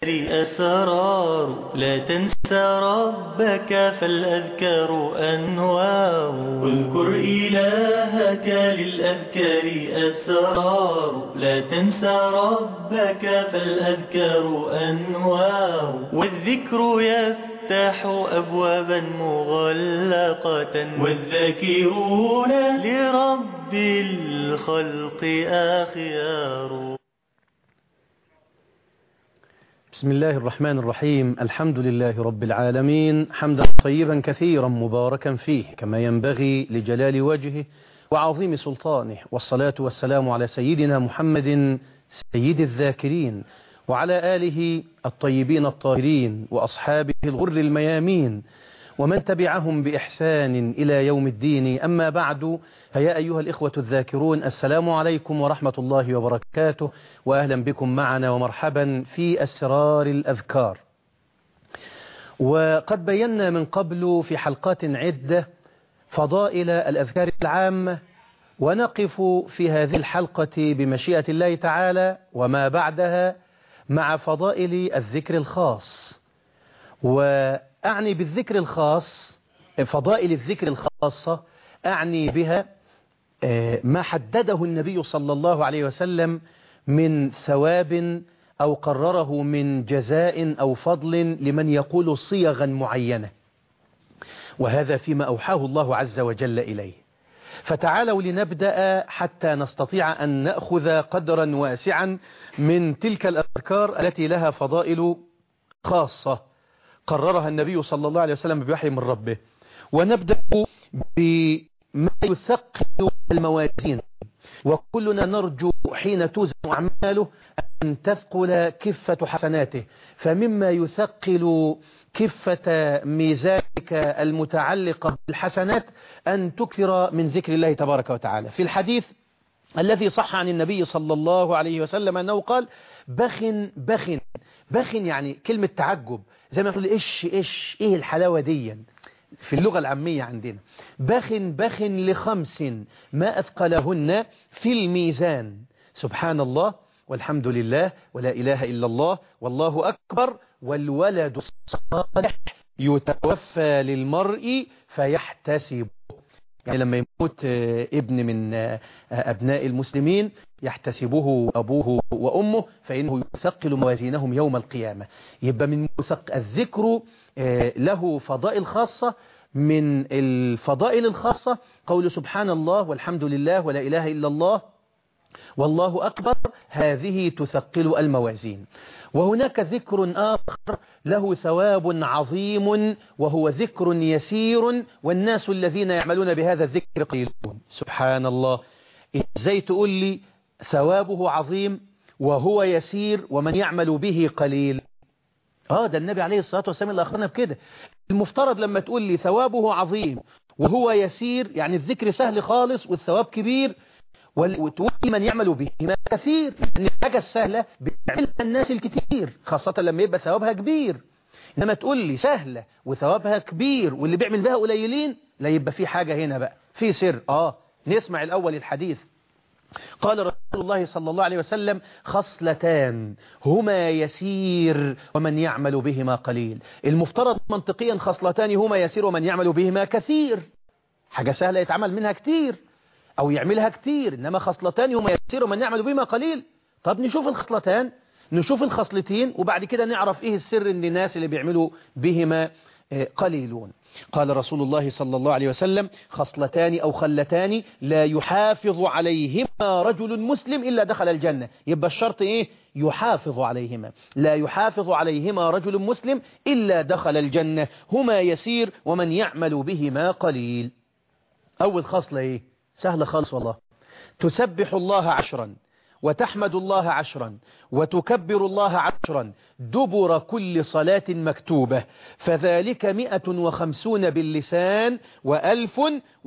أسرار لا تنسى ربك فالأذكار أنوار اذكر إلهك للأذكار أسرار لا تنسى ربك فالأذكار أنوار والذكر يفتح أبوابا مغلقة والذاكرون لرب الخلق أخيار بسم الله الرحمن الرحيم الحمد لله رب العالمين حمدا طيبا كثيرا مباركا فيه كما ينبغي لجلال وجهه وعظيم سلطانه والصلاة والسلام على سيدنا محمد سيد الذاكرين وعلى آله الطيبين الطاهرين وأصحابه الغر الميامين ومن تبعهم بإحسان إلى يوم الدين أما بعد فيا أيها الإخوة الذاكرون السلام عليكم ورحمة الله وبركاته وأهلا بكم معنا ومرحبا في أسرار الأذكار وقد بينا من قبل في حلقات عدة فضائل الأذكار العامة ونقف في هذه الحلقة بمشيئة الله تعالى وما بعدها مع فضائل الذكر الخاص وأعني بالذكر الخاص فضائل الذكر الخاصة أعني بها ما حدده النبي صلى الله عليه وسلم من ثواب أو قرره من جزاء أو فضل لمن يقول صيغا معينة وهذا فيما أوحاه الله عز وجل إليه فتعالوا لنبدأ حتى نستطيع أن نأخذ قدرا واسعا من تلك الأذكار التي لها فضائل خاصة قررها النبي صلى الله عليه وسلم بوحي من ربه ونبدأ بما يثقل الموازين وكلنا نرجو حين توزن أعماله أن تثقل كفة حسناته فمما يثقل كفة ميزانك المتعلقة بالحسنات أن تكثر من ذكر الله تبارك وتعالى في الحديث الذي صح عن النبي صلى الله عليه وسلم أنه قال بخ بخ بخ يعني كلمة تعجب زي ما يقول إيش إيش إيه الحلاوة دي في اللغة العامية عندنا بخ بخ لخمس ما أثقلهن في الميزان سبحان الله والحمد لله ولا إله إلا الله والله أكبر والولد الصالح يتوفى للمرء فيحتسب يعني لما يموت ابن من أبناء المسلمين يحتسبه أبوه وأمه فإنه يثقل موازينهم يوم القيامة يبقى من مثق الذكر له فضائل خاصة من الفضائل الخاصة قول سبحان الله والحمد لله ولا إله إلا الله والله أكبر هذه تثقل الموازين وهناك ذكر آخر له ثواب عظيم وهو ذكر يسير والناس الذين يعملون بهذا الذكر قليلون سبحان الله ازاي تقول لي ثوابه عظيم وهو يسير ومن يعمل به قليل اه ده النبي عليه الصلاة والسلام اللي أخرنا بكده المفترض لما تقول لي ثوابه عظيم وهو يسير يعني الذكر سهل خالص والثواب كبير وتقول من يعمل به ما كثير ان الحاجة السهلة بيعملها الناس الكتير خاصة لما يبقى ثوابها كبير انما تقول لي سهلة وثوابها كبير واللي بيعمل بها قليلين لا يبقى في حاجة هنا بقى في سر اه نسمع الأول الحديث قال رسول الله صلى الله عليه وسلم خصلتان هما يسير ومن يعمل بهما قليل المفترض منطقيا خصلتان هما يسير ومن يعمل بهما كثير حاجة سهلة يتعمل منها كتير أو يعملها كتير إنما خصلتان هما يسير ومن يعمل بهما قليل طب نشوف الخصلتان نشوف الخصلتين وبعد كده نعرف إيه السر إن الناس اللي بيعملوا بهما قليلون قال رسول الله صلى الله عليه وسلم خصلتان أو خلتان لا يحافظ عليهما رجل مسلم إلا دخل الجنة يبقى الشرط إيه يحافظ عليهما لا يحافظ عليهما رجل مسلم إلا دخل الجنة هما يسير ومن يعمل بهما قليل أول خصلة إيه سهلة خالص والله تسبح الله عشرا وتحمد الله عشرا وتكبر الله عشرا دبر كل صلاة مكتوبة فذلك مئة وخمسون باللسان وألف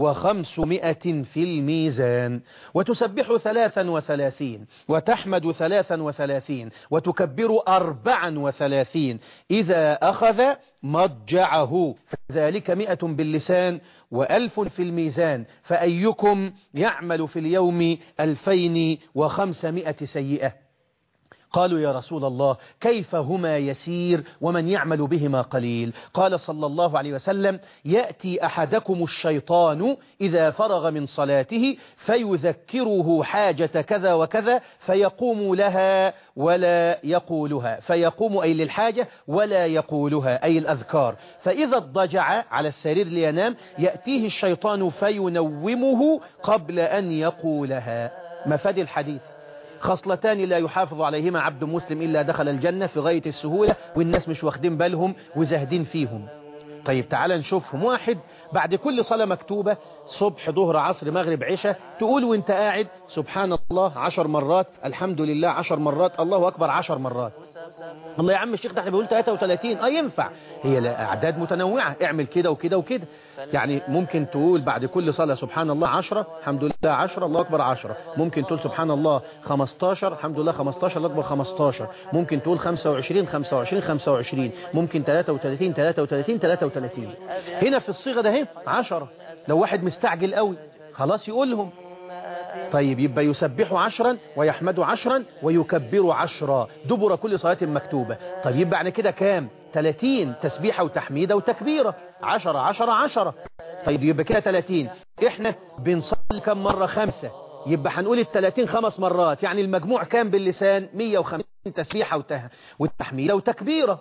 وخمسمائة في الميزان وتسبح ثلاثا وثلاثين وتحمد ثلاثا وثلاثين وتكبر أربعا وثلاثين إذا أخذ مضجعه فذلك مئة باللسان وألف في الميزان فأيكم يعمل في اليوم ألفين وخمسمائة سيئة قالوا يا رسول الله كيف هما يسير ومن يعمل بهما قليل قال صلى الله عليه وسلم يأتي أحدكم الشيطان إذا فرغ من صلاته فيذكره حاجة كذا وكذا فيقوم لها ولا يقولها فيقوم أي للحاجة ولا يقولها أي الأذكار فإذا اضطجع على السرير لينام يأتيه الشيطان فينومه قبل أن يقولها مفاد الحديث خصلتان لا يحافظ عليهما عبد مسلم إلا دخل الجنة في غاية السهولة والناس مش واخدين بالهم وزاهدين فيهم طيب تعال نشوفهم واحد بعد كل صلاة مكتوبة صبح ظهر عصر مغرب عشاء تقول وانت قاعد سبحان الله عشر مرات الحمد لله عشر مرات الله أكبر عشر مرات الله يا عم الشيخ ده احنا بيقول 33 اه ينفع هي لا اعداد متنوعة اعمل كده وكده وكده يعني ممكن تقول بعد كل صلاة سبحان الله 10 الحمد لله 10 الله اكبر 10 ممكن تقول سبحان الله 15 الحمد لله 15 الله اكبر 15 ممكن تقول 25 25 25 ممكن 33 33 33 هنا في الصيغة ده اهي 10 لو واحد مستعجل قوي خلاص يقولهم طيب يبقى يسبح عشرا ويحمد عشرا ويكبر عشرا دبر كل صلاة مكتوبة طيب يبقى يعني كده كام 30 تسبيحة وتحميدة وتكبيرة عشرة عشرة عشرة طيب يبقى كده 30 احنا بنصلي كم مرة خمسة يبقى هنقول ال 30 خمس مرات يعني المجموع كام باللسان 150 تسبيحة وته... والتحميدة وتكبيرة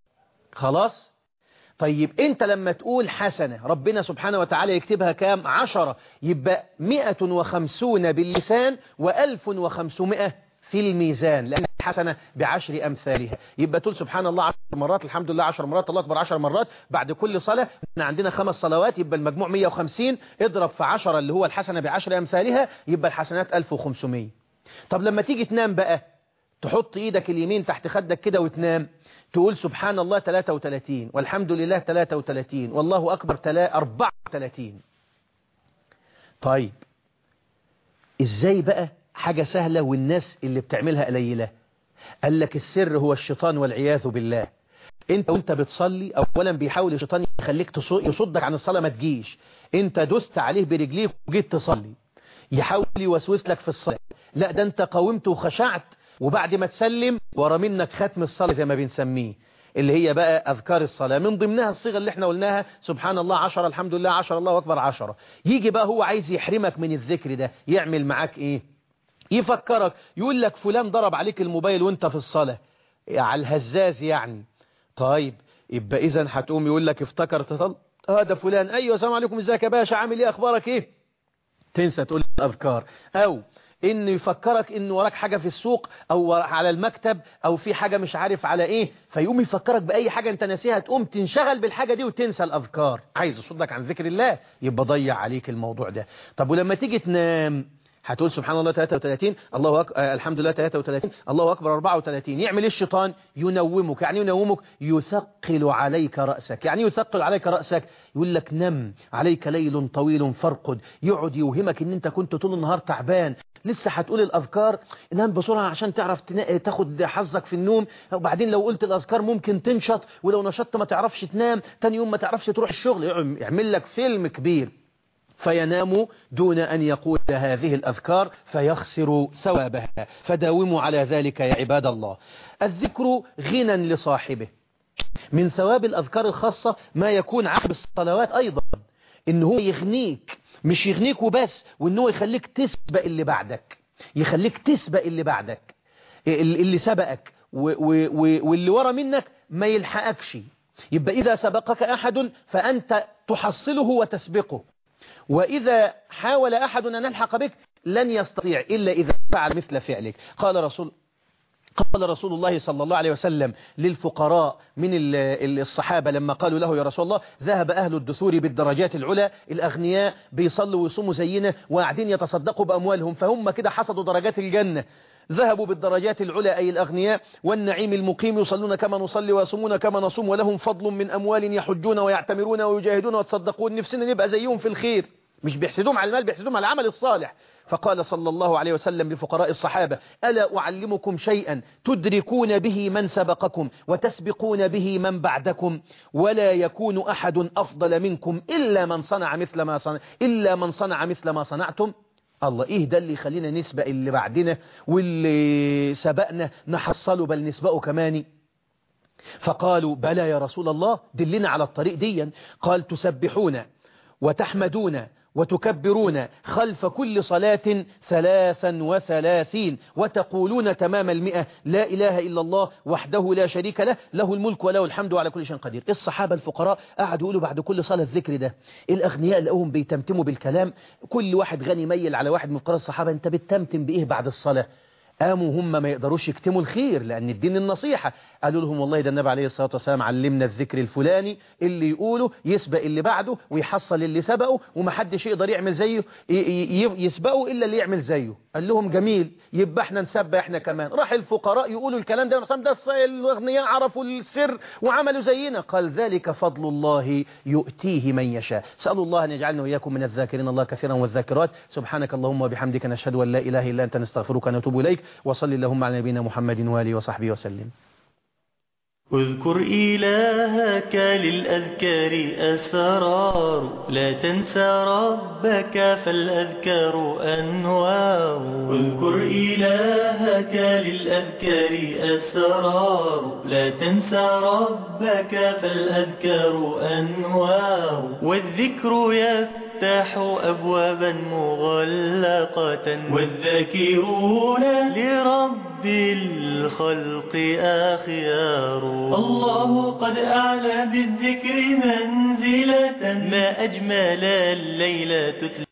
خلاص طيب انت لما تقول حسنة ربنا سبحانه وتعالى يكتبها كام عشرة يبقى مئة وخمسون باللسان وألف وخمسمائة في الميزان لأن الحسنة بعشر أمثالها يبقى تقول سبحان الله عشر مرات الحمد لله عشر مرات الله أكبر عشر مرات بعد كل صلاة احنا عندنا خمس صلوات يبقى المجموع 150 اضرب في عشرة اللي هو الحسنة بعشر أمثالها يبقى الحسنات 1500 طب لما تيجي تنام بقى تحط ايدك اليمين تحت خدك كده وتنام تقول سبحان الله 33 والحمد لله 33 والله أكبر 34 طيب ازاي بقى حاجة سهلة والناس اللي بتعملها قليلة قال لك السر هو الشيطان والعياذ بالله انت وانت بتصلي اولا بيحاول الشيطان يخليك يصدك عن الصلاة ما تجيش انت دست عليه برجليك وجيت تصلي يحاول يوسوس لك في الصلاة لا ده انت قاومت وخشعت وبعد ما تسلم ورا منك ختم الصلاة زي ما بنسميه اللي هي بقى أذكار الصلاة من ضمنها الصيغة اللي احنا قلناها سبحان الله عشرة الحمد لله عشرة الله أكبر عشرة يجي بقى هو عايز يحرمك من الذكر ده يعمل معاك ايه يفكرك يقول لك فلان ضرب عليك الموبايل وانت في الصلاة على الهزاز يعني طيب يبقى اذا هتقوم يقول لك افتكر تطل هذا فلان ايوه السلام عليكم ازيك يا باشا عامل ايه اخبارك ايه تنسى تقول الاذكار او انه يفكرك ان وراك حاجة في السوق او على المكتب او في حاجة مش عارف على ايه فيقوم يفكرك باي حاجة انت ناسيها تقوم تنشغل بالحاجة دي وتنسى الاذكار عايز يصدك عن ذكر الله يبقى ضيع عليك الموضوع ده طب ولما تيجي تنام هتقول سبحان الله 33 الله أك... آه الحمد لله 33 الله أكبر 34 يعمل ايه الشيطان ينومك يعني ينومك يثقل عليك رأسك يعني يثقل عليك رأسك يقول لك نم عليك ليل طويل فارقد يقعد يوهمك ان انت كنت طول النهار تعبان لسه هتقول الأذكار نام بسرعة عشان تعرف تاخد حظك في النوم وبعدين لو قلت الأذكار ممكن تنشط ولو نشطت ما تعرفش تنام تاني يوم ما تعرفش تروح الشغل يعمل لك فيلم كبير فينام دون أن يقول هذه الأذكار فيخسر ثوابها فداوموا على ذلك يا عباد الله الذكر غنى لصاحبه من ثواب الأذكار الخاصة ما يكون عقب الصلوات أيضا إن هو يغنيك مش يغنيك وبس وإن هو يخليك تسبق اللي بعدك يخليك تسبق اللي بعدك اللي سبقك واللي ورا منك ما يلحقكش يبقى إذا سبقك أحد فأنت تحصله وتسبقه وإذا حاول أحد أن يلحق بك لن يستطيع إلا إذا فعل مثل فعلك قال رسول قال رسول الله صلى الله عليه وسلم للفقراء من الصحابة لما قالوا له يا رسول الله ذهب أهل الدثور بالدرجات العلى الأغنياء بيصلوا ويصوموا زينا وقاعدين يتصدقوا بأموالهم فهم كده حصدوا درجات الجنة ذهبوا بالدرجات العلى أي الأغنياء والنعيم المقيم يصلون كما نصلي ويصومون كما نصوم ولهم فضل من أموال يحجون ويعتمرون ويجاهدون ويتصدقون نفسنا نبقى زيهم في الخير مش بيحسدون على المال بيحسدون على العمل الصالح فقال صلى الله عليه وسلم لفقراء الصحابة ألا أعلمكم شيئا تدركون به من سبقكم وتسبقون به من بعدكم ولا يكون أحد أفضل منكم إلا من صنع مثل ما صنع إلا من صنع مثل ما صنعتم الله ايه ده اللي يخلينا نسبق اللي بعدنا واللي سبقنا نحصله بل نسبقه كمان فقالوا بلى يا رسول الله دلنا على الطريق ديا قال تسبحون وتحمدون وتكبرون خلف كل صلاة ثلاثا وثلاثين وتقولون تمام المئة لا إله إلا الله وحده لا شريك له له الملك وله الحمد على كل شيء قدير الصحابة الفقراء قعدوا يقولوا بعد كل صلاة الذكر ده الأغنياء لقوهم بيتمتموا بالكلام كل واحد غني ميل على واحد من فقراء الصحابة انت بتتمتم بإيه بعد الصلاة قاموا هم ما يقدروش يكتموا الخير لأن الدين النصيحة قالوا لهم والله ده النبي عليه الصلاة والسلام علمنا الذكر الفلاني اللي يقوله يسبق اللي بعده ويحصل اللي سبقه ومحدش يقدر يعمل زيه يسبقه إلا اللي يعمل زيه قال لهم جميل يبقى احنا نسبق احنا كمان راح الفقراء يقولوا الكلام ده ده الأغنياء عرفوا السر وعملوا زينا قال ذلك فضل الله يؤتيه من يشاء سألوا الله أن يجعلنا وإياكم من الذاكرين الله كثيرا والذاكرات سبحانك اللهم وبحمدك نشهد أن لا إله إلا أنت نستغفرك ونتوب إليك وصل اللهم على نبينا محمد وآله وصحبه وسلم اذكر إلهك للأذكار أسرار لا تنسى ربك فالأذكار أنوار اذكر إلهك للأذكار أسرار لا تنسى ربك فالأذكار أنوار والذكر يفتح أبوابا مغلقة والذاكرون لرب الخلق أخيار الله قد أعلى بالذكر منزلة ما أجمل الليلة تتلى